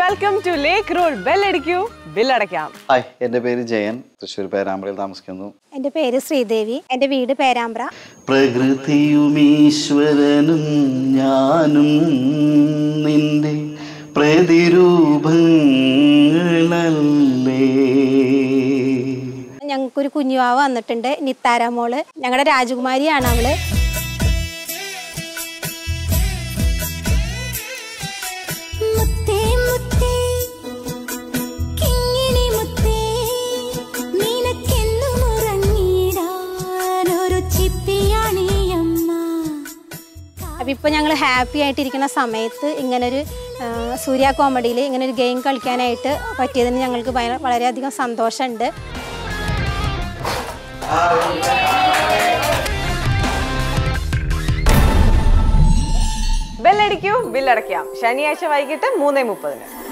welcome to lake road ബെല്ലടിക്കൂ ബില്ലടയ്ക്കാം hi എൻ്റെ പേര് ജയൻ തൃശ്ശൂർ പേരാമ്പ്രയിൽ താമസിക്കുന്നു എൻ്റെ പേര് ശ്രീദേവി എൻ്റെ വീട് പേരാമ്പ്ര പ്രകൃതിയും ഈശ്വരനും ഞാനും നിന്റെ പ്രതിരൂപങ്ങളല്ലേ ഞങ്ങൾക്കൊരു കുഞ്ഞുവാവ് വന്നിട്ടുണ്ട് നിത്താര മോള് ഞങ്ങളുടെ രാജകുമാരിയാണ് അവള് മുത്തേ മുത്തേ കിങ്ങിണി മുത്തേ നിനക്കെന്നും ഉറങ്ങിടാൻ ഒരു ചിപ്പിയാണീ അമ്മ അപ്പം ഇപ്പം ഞങ്ങൾ ഹാപ്പി ആയിട്ടിരിക്കുന്ന സമയത്ത് ഇങ്ങനൊരു ആ, സൂര്യ കോമഡിയിൽ ഇങ്ങനൊരു ഗെയിം കളിക്കാനായിട്ട് പറ്റിയതിന് ഞങ്ങൾക്ക് ഭയ- വളരെയധികം സന്തോഷമുണ്ട് ബെല്ലടിക്കൂ ബില്ലടയ്ക്കാം ശനിയാഴ്ച വൈകിട്ട് മൂന്നേ മുപ്പതിന്